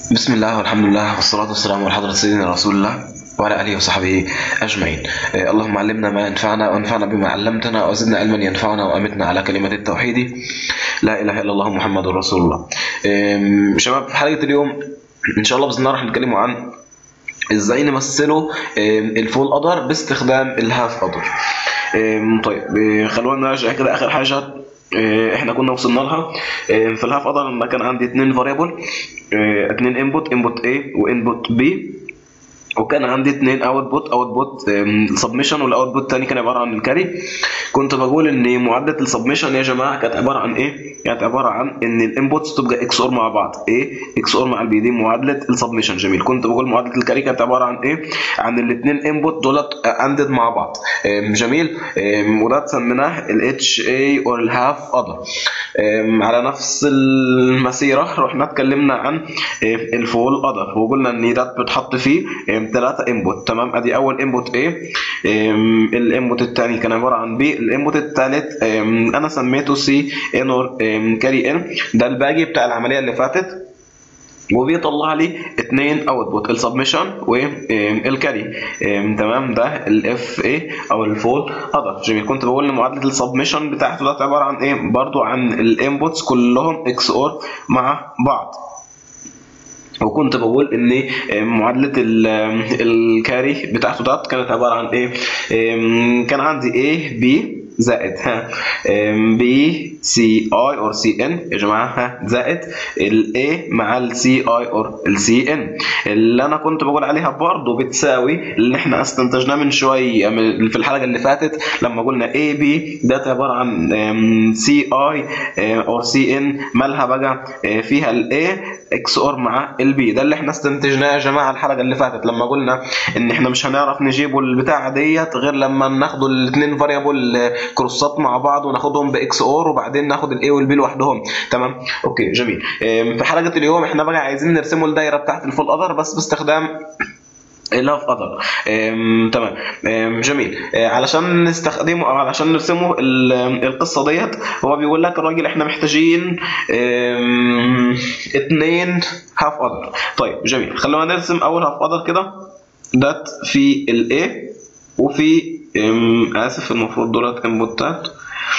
بسم الله والحمد لله والصلاة والسلام على حضرة سيدنا رسول الله وعلى آله وصحبه أجمعين آه، اللهم علمنا ما ينفعنا وانفعنا بما علمتنا وزدنا علما ينفعنا وأمتنا على كلمة التوحيد لا إله إلا الله محمد رسول الله آم، شباب في حلقة اليوم إن شاء الله بإذن الله راح نتكلموا عن ازاي نمثله آم، الفول قدر باستخدام الهاف قدر آم، طيب آه، خلونا نرجع كده اخر حاجه آه، احنا كنا وصلنا لها آه، في الهاف قدر لما كان عندي اتنين فاريبل اتنين انبوت انبوت A وانبوت B وكان عندي اتنين اوتبوت اوتبوت سبمشن والاوتبوت التاني كان عباره عن الكاري كنت بقول ان معادله السبمشن يا جماعه كانت عباره عن ايه؟ كانت عباره عن ان الانبوتس تبقى اكس اور مع بعض ايه اكس اور مع البي دي معادله السبمشن جميل كنت بقول معادله الكاري كانت عباره عن ايه؟ عن الاثنين انبوت دولت اندد مع بعض آم، جميل آم، وده سميناه الاتش اي اور الهاف اذر على نفس المسيره رحنا اتكلمنا عن آه، الفول اذر وقلنا ان ده بتحط فيه ثلاثه انبوت تمام ادي اول انبوت ايه الانبوت الثاني كان عباره عن بي الانبوت الثالث انا سميته سي ان اور كاري ان ده الباقي بتاع العمليه اللي فاتت وبيطلع لي اثنين اوتبوت السبمشن والكاري تمام ده الاف اي او الفول اذر جميل كنت بقول ان معادله السبمشن بتاعته ده عباره عن ايه برضو عن الانبوتس كلهم اكس اور مع بعض وكنت بقول ان معادله ال- الكاري بتاعته ده كانت عباره عن ايه كان عندي A B زائد ها بي سي اي اور سي ان يا جماعه ها زائد الاي مع السي اي اور السي ان اللي انا كنت بقول عليها برضه بتساوي اللي احنا استنتجناه من شويه من- في الحلقه اللي فاتت لما قلنا اي بي ده عباره عن سي اي اور سي ان مالها بقى آه، فيها الاي اكس اور مع البي ده اللي احنا استنتجناه يا جماعه الحلقه اللي فاتت لما قلنا ان احنا مش هنعرف نجيبوا البتاعه ديت غير لما ناخدوا الاثنين فاريبل كروسات مع بعض وناخدهم باكس اور وبعدين ناخد الاي والبي لوحدهم تمام اوكي جميل آم، في حلقه اليوم احنا بقى عايزين نرسموا الدايره بتاعت الفول اذر بس باستخدام لاف اذر تمام آم، جميل آه، علشان نستخدمه او علشان نرسمه ال- القصه ديت هو بيقول لك الراجل احنا محتاجين آم، اتنين هاف اذر طيب جميل خلونا نرسم اول هاف اذر كده ده في الاي وفي آم، اسف المفروض دولت انبوتات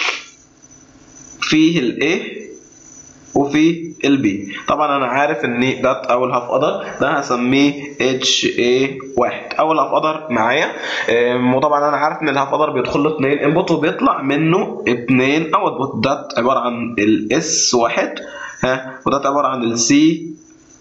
فيه الاي وفي البي طبعا انا عارف ان ده اول هاف اذر ده هسميه اتش اي واحد اول هاف اذر معايا أم، وطبعا انا عارف ان الهاف اذر بيدخل له اثنين انبوت وبيطلع منه اثنين اوتبوت ده عباره عن الاس واحد ها وده عباره عن السي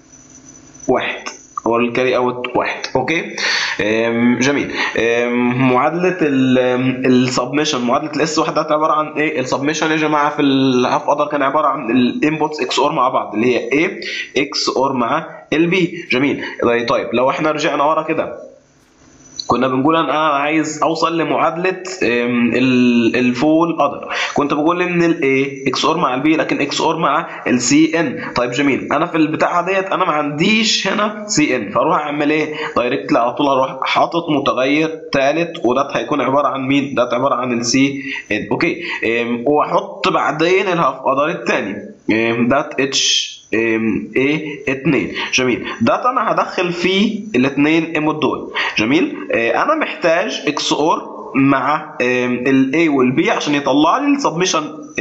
واحد هو الكاري اوت واحد اوكي أم، جميل أم، معادله السبمشن معادله الاس واحد ده عباره عن ايه السبمشن يا جماعه في الهاف اذر كان عباره عن الانبوتس اكس اور مع بعض اللي هي A اكس اور مع البي جميل طيب لو احنا رجعنا ورا كده كنا بنقول ان انا عايز اوصل لمعادله أم، ال- الفول اذر كنت بقول ان الاي اكس اور مع البي لكن اكس اور مع السي ان طيب جميل انا في البتاعه ديت انا ما عنديش هنا سي ان فاروح اعمل ايه دايركت على طول اروح حاطط متغير ثالث وده هيكون عباره عن مين ده عباره عن السي ان اوكي أم، واحط بعدين الهاف اذر الثاني ده اتش ايه 2 جميل ده انا هدخل فيه الاثنين ايموت دول جميل آه، انا محتاج اكس اور مع الاي والبي عشان يطلع لي السبمشن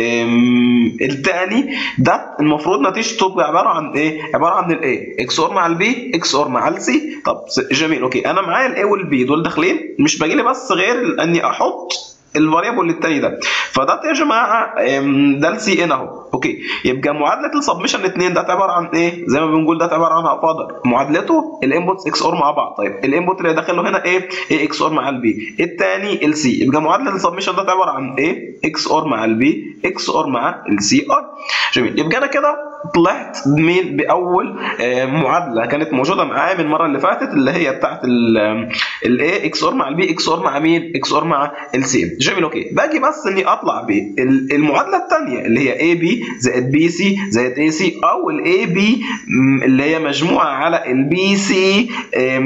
الثاني ده المفروض نتيجته تبقى عباره عن ايه؟ عباره عن الاي اكس اور مع البي اكس اور مع السي طب س- جميل اوكي انا معايا الاي والبي دول داخلين مش باقي لي بس غير اني احط الفاريبل التاني ده فده يا جماعه أم، ده السي ان اهو اوكي يبقى معادله السبمشن 2 ده عباره عن ايه زي ما بنقول ده عباره عن هافادر معادلته الانبوتس اكس اور مع بعض طيب الانبوت اللي داخل له هنا ايه ايه اكس اور مع البي الثاني السي يبقى معادله السبمشن ده عباره عن ايه اكس اور مع البي اكس اور مع السي اي جميل يبقى انا كده طلعت مين باول آه، معادله كانت موجوده معايا من المره اللي فاتت اللي هي بتاعت الاي اكس اور مع البي اكس اور مع مين اكس اور مع السي جميل اوكي باجي بس اني اطلع بالمعادله الثانيه اللي هي اي بي زائد بي سي زائد اي سي او الاي بي اللي هي مجموعه على البي سي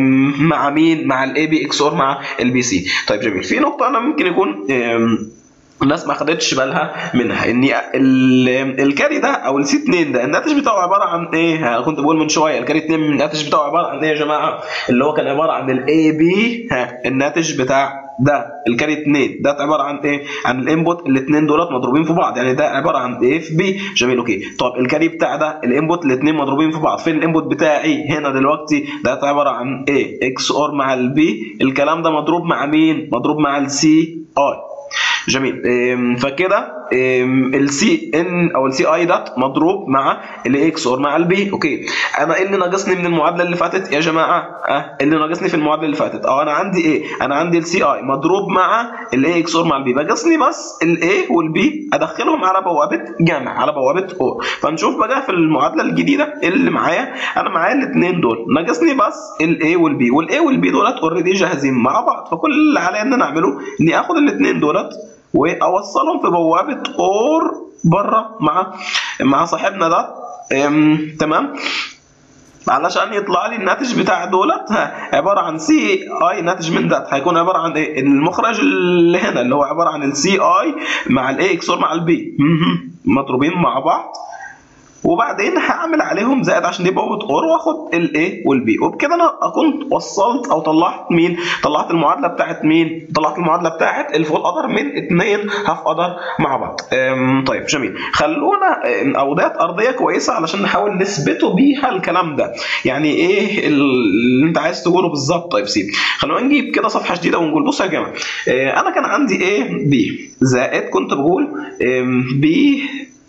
مع مين مع الاي بي اكس اور مع البي سي طيب جميل في نقطه انا ممكن يكون آم، الناس ما خدتش بالها منها ان ال- الكاري ده او السي 2 ده الناتج بتاعه عباره عن ايه؟ انا كنت بقول من شويه الكاري 2 الناتج بتاعه عباره عن ايه يا جماعه؟ اللي هو كان عباره عن الاي بي ها الناتج بتاع ده الكاري 2 ده عباره عن ايه؟ عن الانبوت الاثنين دولت مضروبين في بعض يعني ده عباره عن ايه في بي جميل اوكي طب الكاري بتاع ده الانبوت الاثنين مضروبين في بعض فين الانبوت بتاعي هنا دلوقتي ده عباره عن ايه؟ اكس اور مع البي الكلام ده مضروب مع مين؟ مضروب مع السي اي جميل أم، فكده السي ان او السي اي ده مضروب مع الاكس اور مع البي اوكي انا ايه اللي ناقصني من المعادله اللي فاتت يا جماعه اه اللي ناقصني في المعادله اللي فاتت اه انا عندي ايه انا عندي السي اي مضروب مع الاي اكس اور مع البي ناقصني بس الاي والبي ادخلهم على بوابه جمع على بوابه اور فنشوف بقى في المعادله الجديده اللي معايا انا معايا الاثنين دول ناقصني بس الاي والبي والاي والبي دولت اوريدي جاهزين مع بعض فكل اللي عليا ان انا اعمله اني اخد الاثنين دولت واوصلهم في بوابه اور بره مع مع صاحبنا ده أم، تمام علشان يطلع لي الناتج بتاع دولت ها، عباره عن سي اي ناتج من ده هيكون عباره عن ايه المخرج اللي هنا اللي هو عباره عن السي اي مع الاي اكسور مع البي مضروبين مع بعض وبعدين هعمل عليهم زائد عشان يبقى بوابه اور واخد الاي والبي وبكده انا اكون وصلت او طلعت مين طلعت المعادله بتاعت مين طلعت المعادله بتاعت الفول قدر من اثنين هاف قدر مع بعض أم، طيب جميل خلونا أم، او ديت ارضيه كويسه علشان نحاول نثبته بيها الكلام ده يعني ايه اللي انت عايز تقوله بالظبط طيب سيب خلونا نجيب كده صفحه جديده ونقول بصوا يا جماعه آه، انا كان عندي ايه بي زائد كنت بقول بي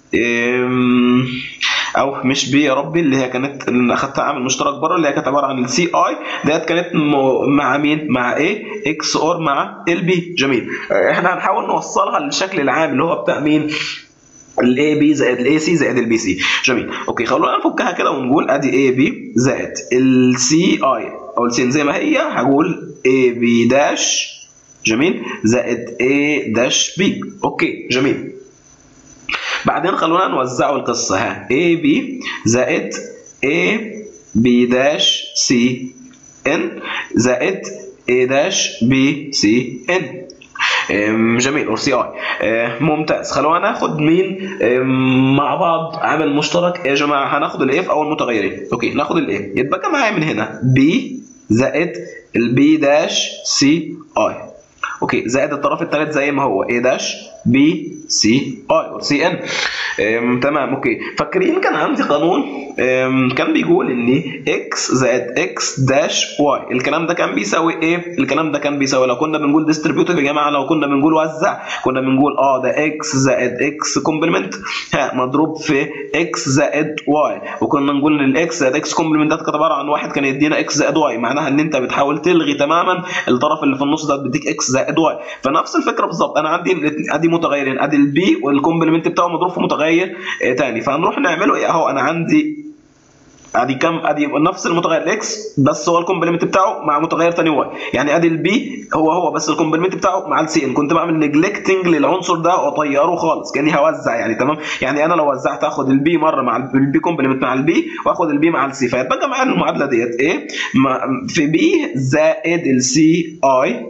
او مش بي يا ربي اللي هي كانت اللي اخدتها عامل مشترك بره اللي هي كانت عباره عن السي اي ديت كانت م- مع مين؟ مع ايه؟ اكس اور مع البي جميل آه، احنا هنحاول نوصلها للشكل العام اللي هو بتاع مين؟ الاي بي زائد الاي سي زائد البي سي جميل اوكي خلونا نفكها كده ونقول ادي اي بي زائد السي اي او السين زي ما هي هقول اي بي داش جميل زائد اي داش بي اوكي جميل بعدين خلونا نوزعوا القصه ها اي بي زائد اي بي داش سي ان زائد اي داش بي سي ان أم، جميل اور سي اي ممتاز خلونا ناخد مين أم، مع بعض عامل مشترك يا جماعه هناخد الاف او المتغيرين اوكي ناخد الاف يتبقى معايا من هنا بي زائد البي داش سي اي اوكي زائد الطرف الثالث زي ما هو اي داش بي سي اي او سي ان أم، تمام اوكي فاكرين كان عندي قانون أم، كان بيقول ان اكس زائد اكس داش واي الكلام ده كان بيساوي ايه الكلام ده كان بيساوي لو كنا بنقول ديستريبيوتيف يا جماعه لو كنا بنقول وزع كنا بنقول اه ده اكس زائد اكس كومبلمنت ها مضروب في اكس زائد واي وكنا نقول ان الاكس زائد اكس كومبلمنت ده كانت عباره عن واحد كان يدينا اكس زائد واي معناها ان انت بتحاول تلغي تماما الطرف اللي في النص ده بيديك اكس زائد واي فنفس الفكره بالظبط انا عندي الاتنين- ادي متغيرين ادي البي والكومبلمنت بتاعه مضروب في متغير آه، تاني فهنروح نعمله ايه اهو انا عندي ادي كم ادي نفس المتغير اكس بس هو الكومبلمنت بتاعه مع متغير تاني واي يعني ادي البي هو هو بس الكومبلمنت بتاعه مع السي ان كنت بعمل نجلكتنج للعنصر ده واطيره خالص كاني هوزع يعني تمام يعني انا لو وزعت اخد البي مره مع البي كومبلمنت مع البي واخد البي مع السي فيتبقى معايا المعادله ديت ايه ما- في بي زائد السي اي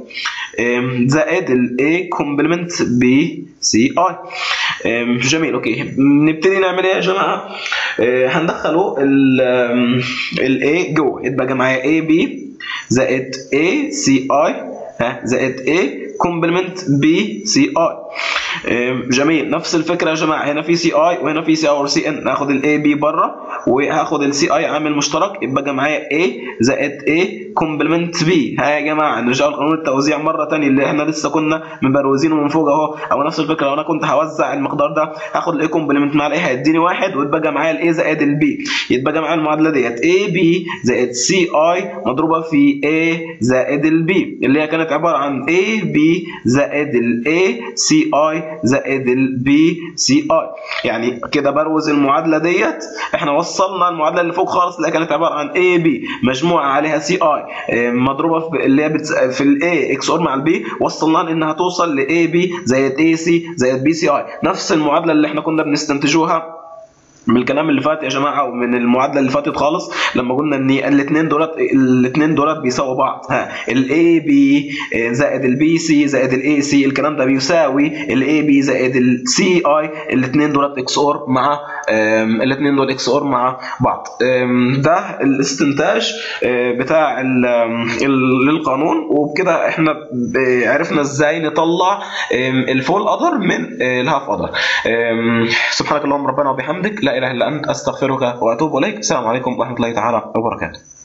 زائد الاي كومبلمنت بي سي اي جميل اوكي نبتدي نعمل ايه يا جماعه آه، هندخله الاي جوه يبقى معايا اي بي زائد اي سي اي ها زائد اي كومبلمنت بي سي اي جميل نفس الفكره يا جماعه هنا في سي اي وهنا في سي اي اور سي ان ناخد الاي بي بره وهاخد السي اي عامل مشترك يبقى معايا اي زائد اي كومبلمنت بي ها يا جماعه نرجع لقانون التوزيع مره ثانيه اللي احنا لسه كنا مبروزينه من فوق اهو او نفس الفكره لو انا كنت هوزع المقدار ده هاخد الاي كومبلمنت مع الاي هيديني واحد ويتبقى معايا الاي زائد البي يتبقى معايا المعادله ديت اي بي زائد سي اي مضروبه في اي زائد البي اللي هي كانت عباره عن اي بي زائد الاي سي اي زائد البي سي اي يعني كده بروز المعادله ديت احنا وصلنا المعادله اللي فوق خالص اللي كانت عباره عن اي بي مجموعه عليها سي اي مضروبه في اللي هي بتس... في الاي اكس اور مع البي وصلنا لانها توصل لاي بي زائد اي سي زائد بي سي اي نفس المعادله اللي احنا كنا بنستنتجوها من الكلام اللي فات يا جماعه ومن المعادله اللي فاتت خالص لما قلنا ان الاثنين دولت الاثنين دولت بيساووا بعض ها الاي بي زائد البي سي زائد الاي سي الكلام ده بيساوي الاي بي زائد السي اي الاثنين دولت اكس اور مع الاثنين دول اكس اور مع بعض ده الاستنتاج بتاع القانون وبكده احنا عرفنا ازاي نطلع الفول اذر من الهاف اذر سبحانك اللهم ربنا وبحمدك لا اله الا انت استغفرك واتوب اليك السلام عليكم ورحمه الله تعالى وبركاته